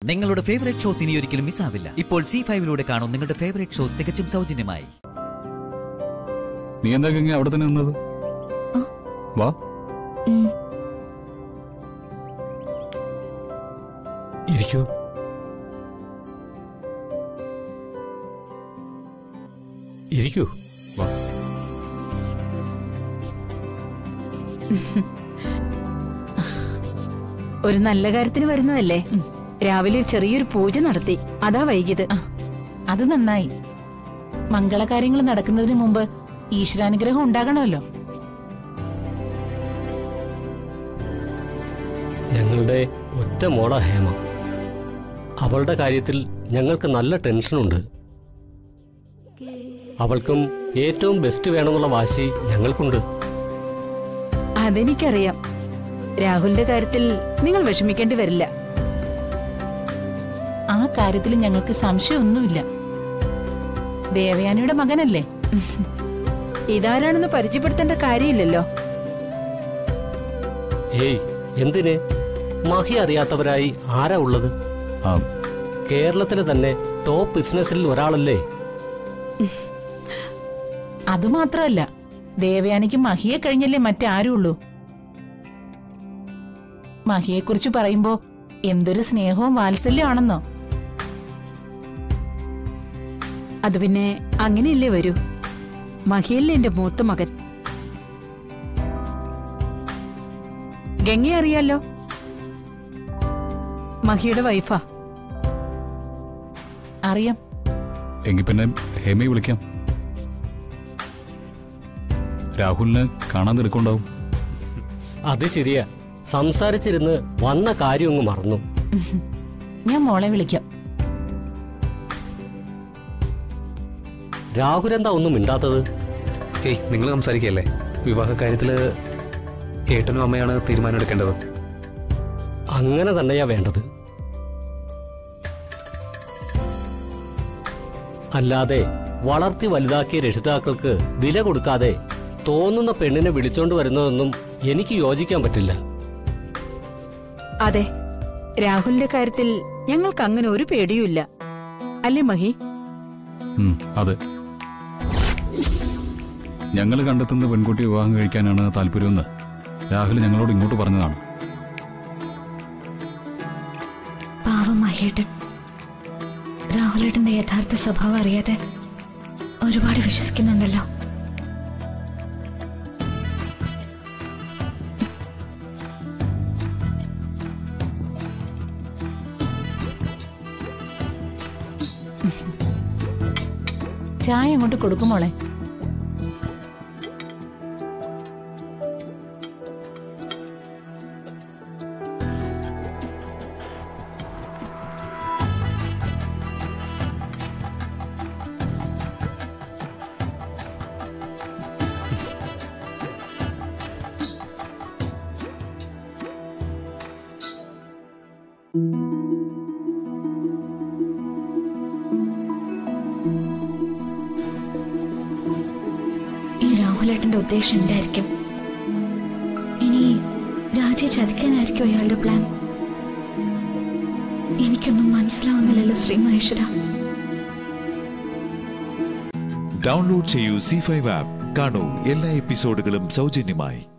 നിങ്ങളുടെ favourite shows ഇനി ഒരിക്കലും മിസ്സാവില്ല ഇപ്പോൾ സി ഫൈവിലൂടെ കാണും നിങ്ങളുടെ ഫേവറേറ്റ് ഷോസ് തികച്ചും സൗജന്യമായി നീ എന്താ ഗംഗ അവിടെ തന്നെ നിന്നത് ആ. വാ ഉം. ഇരിക്കൂ ഇരിക്കൂ വാ ഒരു നല്ല കാര്യത്തിന് വരുന്നതല്ലേ രാവിലെ ഒരു ചെറിയൊരു പൂജ നടത്തി അതാ വൈകിയത് അത് നന്നായി മംഗളകാര്യങ്ങൾ നടക്കുന്നതിന് മുമ്പ് ഈശ്വരാനുഗ്രഹം ഉണ്ടാകണമല്ലോ ഞങ്ങളുടെ ഒറ്റ മോള ഹേമ അവളുടെ കാര്യത്തിൽ ഞങ്ങൾക്ക് നല്ല ടെൻഷനുണ്ട് അവൾക്കും ഏറ്റവും ബെസ്റ്റ് വേണമെന്നുള്ള വാശി ഞങ്ങൾക്കുണ്ട് അതെനിക്കറിയാം രാഹുലിന്റെ കാര്യത്തിൽ നിങ്ങൾ വിഷമിക്കേണ്ടി വരില്ല ആ കാര്യത്തിൽ ഞങ്ങൾക്ക് സംശയമൊന്നുമില്ല ദേവയാനിയുടെ മകനല്ലേ ഇതാരാണെന്ന് പരിചയപ്പെടുത്തേണ്ട കാര്യമില്ലല്ലോ ഏയ് എന്തിന് മഹി അറിയാത്തവരായി ആരാ ഉള്ളത് ആ കേരളത്തിലെ തന്നെ ടോപ്പ് ബിസിനസ്സിൽ ഒരാളല്ലേ അതുമാത്രമല്ല ദേവയാനിക്ക് മഹിയെ കഴിഞ്ഞല്ലേ മറ്റാരും ഉള്ളൂ മഹിയെക്കുറിച്ച് പറയുമ്പോ എന്തൊരു സ്നേഹവും വാത്സല്യമാണെന്നോ അത് പിന്നെ അങ്ങനെയല്ലേ വരൂ മഹിയല്ലേ എന്റെ മൂത്ത മകൻ ഗംഗയെ അറിയാലോ മഹിയുടെ വൈഫാ അറിയാം എങ്കിൽ പിന്നെ ഹേമയെ വിളിക്കാം രാഹുലിന് കാണാൻ തിരക്കുണ്ടാവും അത് ശരിയാ സംസാരിച്ചിരുന്ന് വന്ന കാര്യം അങ്ങ് മറന്നു ഞാൻ മോളെ വിളിക്കാം രാഹുൽ എന്താ ഒന്നും മിണ്ടാത്തത് ഏയ് നിങ്ങൾ സംസാരിക്കല്ലേ വിവാഹ കാര്യത്തില് ഏട്ടനും അമ്മയാണ് തീരുമാനം എടുക്കേണ്ടത് അങ്ങനെ തന്നെയാ വേണ്ടത് അല്ലാതെ വളർത്തി വലുതാക്കിയ രക്ഷിതാക്കൾക്ക് വില കൊടുക്കാതെ തോന്നുന്ന പെണ്ണിനെ വിളിച്ചോണ്ട് വരുന്നതൊന്നും എനിക്ക് യോജിക്കാൻ പറ്റില്ല അതെ രാഹുലിന്റെ കാര്യത്തിൽ ഞങ്ങൾക്ക് അങ്ങനെ ഒരു പേടിയുമില്ല അല്ലേ മഹി ഉം, അതെ ഞങ്ങൾ കണ്ടെത്തുന്ന പെൺകുട്ടി വിവാഹം കഴിക്കാനാണ് താല്പര്യമെന്ന് രാഹുൽ ഞങ്ങളോട് ഇങ്ങോട്ട് പറഞ്ഞതാണ് പാവം മഹേട്ടൻ രാഹുലേട്ടന്റെ യഥാർത്ഥ സ്വഭാവം അറിയാതെ ഒരുപാട് വിശ്വസിക്കുന്നുണ്ടല്ലോ ചായ അങ്ങോട്ട് കൊടുക്കും മോളെ ഈ രാഹുലേട്ടന്റെ ഉദ്ദേശം എന്തായിരിക്കും ഇനി രാജയെ ചതിക്കാനായിരിക്കും അയാളുടെ പ്ലാൻ എനിക്കൊന്നും മനസ്സിലാവുന്നില്ലല്ലോ ശ്രീ മഹേശ്വര ഡൗൺലോഡ് ചെയ്യൂ സി ഫൈവ് ആപ്പ് കാണൂ എല്ലാ എപ്പിസോഡുകളും സൗജന്യമായി